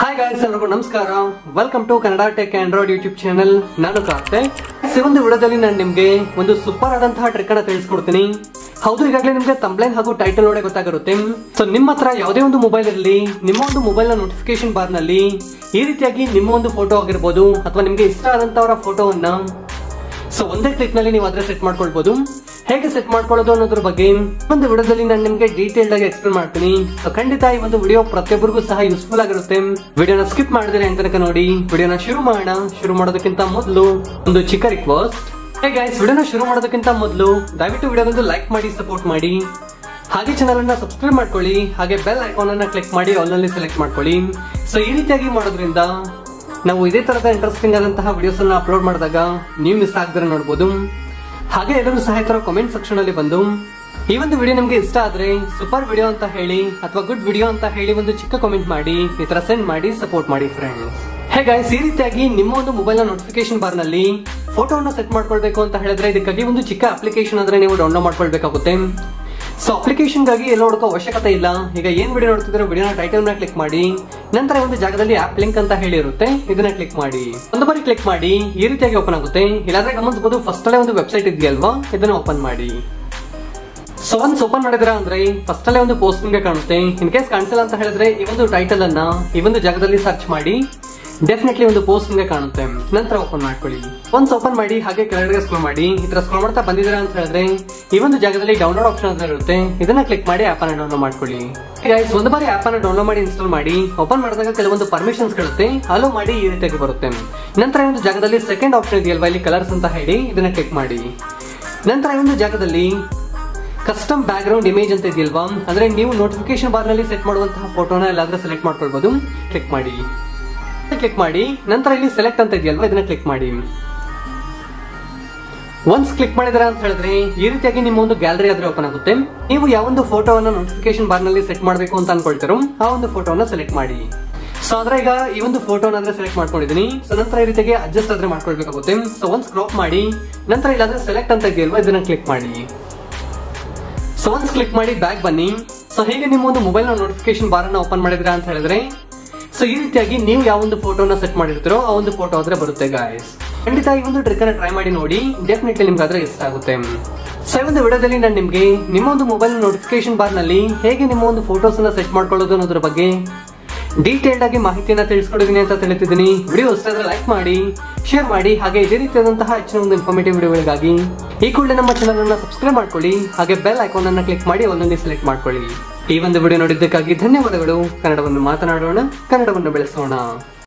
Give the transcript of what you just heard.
hi guys ಎಲ್ರಿಗೂ ನಮಸ್ಕಾರ welcome to Kannada tech Android YouTube channel ನಾನು ಕಾರ್ತಿಕ್ ಈ ಒಂದು ವಿಡಿಯೋದಲ್ಲಿ ನಾನು ನಿಮ್ಗೆ ಒಂದು ಸೂಪರ್ ಆದಂತಹ ಟ್ರಿಕ್ ಅನ್ನ ತಿಳಿಸ್ಕೊಡ್ತೀನಿ ಹೌದು ಈಗಾಗಲೇ ನಿಮ್ಗೆ ತಂಬ್ಲೈನ್ ಹಾಗೂ ಟೈಟಲ್ ನೋಡೇ ಗೊತ್ತಾಗಿರುತ್ತೆ ಸೊ ನಿಮ್ಮ ಹತ್ರ ಯಾವುದೇ ಒಂದು ಮೊಬೈಲ್ ಇರಲಿ ನಿಮ್ಮ ಒಂದು ಮೊಬೈಲ್ ನ ನೋಟಿಫಿಕೇಶನ್ ಬಾರ್ ನಲ್ಲಿ ಈ ರೀತಿಯಾಗಿ ನಿಮ್ಮ ಒಂದು ಫೋಟೋ ಆಗಿರ್ಬೋದು ಅಥವಾ ನಿಮ್ಗೆ ಇಷ್ಟ ಆದಂತವರ ಫೋಟೋವನ್ನ ಸೊ ಒಂದೇ ಕ್ಲಿಕ್ ನಲ್ಲಿ ನೀವು ಅದ್ರ ಸೆಟ್ ಮಾಡ್ಕೊಳ್ಬಹುದು ಹೇಗೆ ಸೆಟ್ ಮಾಡ್ಕೊಳ್ಳೋದು ಅನ್ನೋದ್ರ ಬಗ್ಗೆ ಒಂದು ವಿಡಿಯೋದಲ್ಲಿ ನಾನು ನಿಮ್ಗೆ ಡೀಟೇಲ್ಡ್ ಆಗಿ ಎಕ್ಸ್ಪ್ಲೇನ್ ಮಾಡ್ತೀನಿ ಸೊ ಖಂಡಿತ ಈ ಒಂದು ವಿಡಿಯೋ ಪ್ರತಿಯೊಬ್ಬರಿಗೂ ಸಹ ಯೂಸ್ಫುಲ್ ಆಗಿರುತ್ತೆ ವಿಡಿಯೋನ ಸ್ಕಿಪ್ ಮಾಡಿದ್ರೆ ಅಂತ ತನಕ ನೋಡಿ ವಿಡಿಯೋನ ಶುರು ಮಾಡೋಣ ಶುರು ಮಾಡೋದಕ್ಕಿಂತ ಮೊದಲು ಒಂದು ಚಿಕ್ಕ ರಿಕ್ವೆಸ್ಟ್ ಹೇ ಗೈಸ್ ವಿಡಿಯೋನ ಶುರು ಮಾಡೋದಕ್ಕಿಂತ ಮೊದಲು ದಯವಿಟ್ಟು ವಿಡಿಯೋದೊಂದು ಲೈಕ್ ಮಾಡಿ ಸಪೋರ್ಟ್ ಮಾಡಿ ಹಾಗೆ ಚಾನಲ್ ಅನ್ನ ಸಬ್ಸ್ಕ್ರೈಬ್ ಮಾಡ್ಕೊಳ್ಳಿ ಹಾಗೆ ಬೆಲ್ ಐಕಾನ್ ಅನ್ನ ಕ್ಲಿಕ್ ಮಾಡಿ ಆಲ್ ನಲ್ಲಿ ಸೆಲೆಕ್ಟ್ ಮಾಡ್ಕೊಳ್ಳಿ ಸೊ ಈ ರೀತಿಯಾಗಿ ಮಾಡೋದ್ರಿಂದ ನಾವು ಇದೇ ತರದ ಇಂಟ್ರೆಸ್ಟಿಂಗ್ ಆದಂತಹ ವಿಡಿಯೋಸ್ ಅನ್ನ ಅಪ್ಲೋಡ್ ಮಾಡಿದಾಗ ನೀವು ಮಿಸ್ ಆಗದ್ರೆ ನೋಡಬಹುದು ಹಾಗೆ ಎಲ್ಲರೂ ಸಹ ಈ ತರ ಕಾಮೆಂಟ್ ಸೆಕ್ಷನ್ ಅಲ್ಲಿ ಬಂದು ಈ ಒಂದು ವಿಡಿಯೋ ನಿಮ್ಗೆ ಇಷ್ಟ ಆದ್ರೆ ಸೂಪರ್ ವಿಡಿಯೋ ಅಂತ ಹೇಳಿ ಅಥವಾ ಗುಡ್ ವಿಡಿಯೋ ಅಂತ ಹೇಳಿ ಒಂದು ಚಿಕ್ಕ ಕಾಮೆಂಟ್ ಮಾಡಿ ಈ ತರ ಸೆಂಡ್ ಮಾಡಿ ಸಪೋರ್ಟ್ ಮಾಡಿ ಫ್ರೆಂಡ್ಸ್ ಹೇ ಗೈಸ್ ಈ ರೀತಿಯಾಗಿ ನಿಮ್ಮ ಒಂದು ಮೊಬೈಲ್ ನ ನೋಟಿಫಿಕೇಶನ್ ಬಾರ್ ನಲ್ಲಿ ಫೋಟೋನ ಸೆಟ್ ಮಾಡ್ಕೊಳ್ಬೇಕು ಅಂತ ಹೇಳಿದ್ರೆ ಇದಕ್ಕಾಗಿ ಒಂದು ಚಿಕ್ಕ ಅಪ್ಲಿಕೇಶನ್ ಆದ್ರೆ ನೀವು ಡೌನ್ಲೋಡ್ ಮಾಡ್ಕೊಳ್ಬೇಕಾಗುತ್ತೆ ಸೊ ಅಪ್ಲಿಕೇಶನ್ ಗಾಗಿ ಎಲ್ಲ ಹುಡುಕೋ ಅವಶ್ಯಕತೆ ಇಲ್ಲ ಈಗ ಏನ್ ವಿಡಿಯೋ ನೋಡ್ತಿದ್ರೆ ವಿಡಿಯೋನ ಟೈಟಲ್ ನ ಕ್ಲಿಕ್ ಮಾಡಿ ನಂತರ ಒಂದು ಜಾಗದಲ್ಲಿ ಆಪ್ ಲಿಂಕ್ ಅಂತ ಹೇಳಿರುತ್ತೆ ಇದನ್ನ ಕ್ಲಿಕ್ ಮಾಡಿ ಒಂದು ಬಾರಿ ಕ್ಲಿಕ್ ಮಾಡಿ ಈ ರೀತಿಯಾಗಿ ಓಪನ್ ಆಗುತ್ತೆ ಇಲ್ಲಾಂದ್ರೆ ಗಮನಿಸಬಹುದು ಫಸ್ಟ್ ಅಲ್ಲೇ ಒಂದು ವೆಬ್ಸೈಟ್ ಇದೆಯಲ್ವಾ ಇದನ್ನ ಓಪನ್ ಮಾಡಿ ಸೊ ಒನ್ಸ್ ಓಪನ್ ಮಾಡಿದ್ರ ಅಂದ್ರೆ ಫಸ್ಟ್ ಅಲ್ಲೇ ಒಂದು ಪೋಸ್ಟ್ ನಿಮ್ಗೆ ಕಾಣುತ್ತೆ ಇನ್ ಕೇಸ್ ಕಾಣಿಸಿಲ್ಲ ಅಂತ ಹೇಳಿದ್ರೆ ಈ ಒಂದು ಟೈಟಲ್ ಅನ್ನ ಈ ಒಂದು ಜಾಗದಲ್ಲಿ ಸರ್ಚ್ ಮಾಡಿ ಡೆಫಿನೆಟ್ಲಿ ಒಂದು ಪೋಸ್ಟ್ ನಿಮ್ಗೆ ಕಾಣುತ್ತೆ ನಂತರ ಓಪನ್ ಮಾಡ್ಕೊಳ್ಳಿ ಒಂದ್ಸ್ ಓಪನ್ ಮಾಡಿ ಹಾಗೆ ಕೆಳಗಡೆ ಸ್ಕ್ರೋಲ್ ಮಾಡಿ ಈ ತರ ಸ್ಕ್ರೋಲ್ ಮಾಡ್ತಾ ಬಂದಿದ್ದೀರಾ ಅಂತ ಹೇಳಿದ್ರೆ ಈ ಒಂದು ಜಾಗದಲ್ಲಿ ಡೌನ್ಲೋಡ್ ಆಪ್ಷನ್ ಅಂತ ಇರುತ್ತೆ ಇದನ್ನ ಕ್ಲಿಕ್ ಮಾಡಿ ಆಪ್ ಅನ್ನ ಡೌನ್ಲೋಡ್ ಮಾಡ್ಕೊಳ್ಳಿ ಗೈಸ್ ಒಂದು ಬಾರಿ ಆಪ್ ಅನ್ನ ಡೌನ್ಲೋಡ್ ಮಾಡಿ ಇನ್ಸ್ಟಾಲ್ ಮಾಡಿ ಓಪನ್ ಮಾಡಿದಾಗ ಕೆಲವೊಂದು ಪರ್ಮಿಷನ್ಸ್ ಗಳಿರುತ್ತೆ ಅಲೋ ಮಾಡಿ ಈ ರೀತಿಯಾಗಿ ಬರುತ್ತೆ ನಂತರ ಈ ಒಂದು ಜಾಗದಲ್ಲಿ ಸೆಕೆಂಡ್ ಆಪ್ಷನ್ ಇದೆಯಲ್ವಾ ಇಲ್ಲಿ ಕಲರ್ಸ್ ಅಂತ ಹೇಳಿ ಇದನ್ನ ಕ್ಲಿಕ್ ಮಾಡಿ ನಂತರ ಈ ಒಂದು ಜಾಗದಲ್ಲಿ ಕಸ್ಟಮ್ ಬ್ಯಾಕ್ ಗ್ರೌಂಡ್ ಇಮೇಜ್ ಅಂತ ಇದೆಯಲ್ವಾ ಅಂದ್ರೆ ನೀವು ನೋಟಿಫಿಕೇಶನ್ ಬಾರ್ ನಲ್ಲಿ ಸೆಟ್ ಮಾಡುವಂತಹ ಫೋಟೋನ ಎಲ್ಲಾದ್ರೂ ಸೆಲೆಕ್ಟ್ ಮಾಡ್ಕೊಳ್ಬಹುದು ಕ್ಲಿಕ್ ಮಾಡಿ ಕ್ಲಿಕ್ ಮಾಡಿ ನಂತರ ಇಲ್ಲಿ ಸೆಲೆಕ್ಟ್ ಅಂತ ಇದೆಯಲ್ವಾ ಇದನ್ನ ಕ್ಲಿಕ್ ಮಾಡಿ ಒನ್ಸ್ ಕ್ಲಿಕ್ ಮಾಡಿದ್ರ ಅಂತ ಹೇಳಿದ್ರೆ ಈ ರೀತಿಯಾಗಿ ನಿಮ್ಮ ಒಂದು ಗ್ಯಾಲರಿ ಆದ್ರೆ ಓಪನ್ ಆಗುತ್ತೆ ನೀವು ಯಾವೊಂದು ಫೋಟೋವನ್ನ ನೋಟಿಫಿಕೇಶನ್ ಬಾರ್ ನಲ್ಲಿ ಸೆಟ್ ಮಾಡಬೇಕು ಅಂತ ಅನ್ಕೊಳ್ತಿರೋ ಆ ಒಂದು ಫೋಟೋನ ಸೆಲೆಕ್ಟ್ ಮಾಡಿ ಸೊ ಆದ್ರೆ ಈಗ ಈ ಒಂದು ಫೋಟೋನ ಅಂದ್ರೆ ಸೆಲೆಕ್ಟ್ ಮಾಡ್ಕೊಂಡಿದ್ದೀನಿ ಸೊ ನಂತರ ಈ ರೀತಿಯಾಗಿ ಅಡ್ಜಸ್ಟ್ ಆದ್ರೆ ಮಾಡ್ಕೊಳ್ಬೇಕಾಗುತ್ತೆ ಸೊ ಒನ್ಸ್ ಕ್ರಾಪ್ ಮಾಡಿ ನಂತರ ಇಲ್ಲಾಂದ್ರೆ ಸೆಲೆಕ್ಟ್ ಅಂತ ಇದೆಯಲ್ವಾ ಇದನ್ನ ಕ್ಲಿಕ್ ಮಾಡಿ ಸೊ ಒನ್ಸ್ ಕ್ಲಿಕ್ ಮಾಡಿ ಬ್ಯಾಕ್ ಬನ್ನಿ ಸೊ ಹೇಗೆ ನಿಮ್ಮ ಒಂದು ಮೊಬೈಲ್ ನ ನೋಟಿಫಿಕೇಶನ್ ಬಾರ್ ಅನ್ನ ಓಪನ್ ಮಾಡಿದ್ರಾ ಅಂತ ಹೇಳಿದ್ರೆ ಸೊ ಈ ರೀತಿಯಾಗಿ ನೀವು ಯಾವ ಒಂದು ಫೋಟೋನ ಸೆಟ್ ಮಾಡಿರ್ತೀರೋ ಆ ಒಂದು ಫೋಟೋ ಆದ್ರೆ ಬರುತ್ತೆ ಗಾಯ್ಸ್ ಖಂಡಿತ ಈ ಒಂದು ಟ್ರಿಕ್ ಅನ್ನ ಟ್ರೈ ಮಾಡಿ ನೋಡಿ ಡೆಫಿನೆಟ್ಲಿ ನಿಮ್ಗೆ ಆದ್ರೆ ಇಷ್ಟ ಆಗುತ್ತೆ ಸೊ ಈ ಒಂದು ವಿಡಿಯೋದಲ್ಲಿ ನಾನು ನಿಮ್ಗೆ ನಿಮ್ಮ ಒಂದು ಮೊಬೈಲ್ ನೋಟಿಫಿಕೇಶನ್ ಬಾರ್ ನಲ್ಲಿ ಹೇಗೆ ನಿಮ್ಮ ಒಂದು ಫೋಟೋಸ್ ಅನ್ನ ಸೆಟ್ ಮಾಡ್ಕೊಳ್ಳೋದು ಅನ್ನೋದ್ರ ಬಗ್ಗೆ ಡೀಟೇಲ್ಡ್ ಆಗಿ ಮಾಹಿತಿಯನ್ನ ತಿಳಿಸ್ಕೊಡಿದೀನಿ ಅಂತ ತಿಳಿತಿದ್ದೀನಿ ವಿಡಿಯೋ ಇಷ್ಟ ಆದ್ರೆ ಲೈಕ್ ಮಾಡಿ ಶೇರ್ ಮಾಡಿ ಹಾಗೆ ಇದೇ ರೀತಿಯಾದಂತಹ ಹೆಚ್ಚಿನ ಒಂದು ಇನ್ಫಾರ್ಮೇಟಿವ್ ವಿಡಿಯೋಗಳಿಗಾಗಿ ಈ ಕೂಡಲೇ ನಮ್ಮ ಚಾನಲ್ ಅನ್ನ ಸಬ್ಸ್ಕ್ರೈಬ್ ಮಾಡ್ಕೊಳ್ಳಿ ಹಾಗೆ ಬೆಲ್ ಐಕಾನ್ ಅನ್ನ ಕ್ಲಿಕ್ ಮಾಡಿ ಒಂದೊಂದೇ ಸೆಲೆಕ್ಟ್ ಮಾಡ್ಕೊಳ್ಳಿ ಈ ಒಂದು ವಿಡಿಯೋ ನೋಡಿದ್ದಕ್ಕಾಗಿ ಧನ್ಯವಾದಗಳು ಕನ್ನಡವನ್ನು ಮಾತನಾಡೋಣ ಕನ್ನಡವನ್ನು ಬೆಳೆಸೋಣ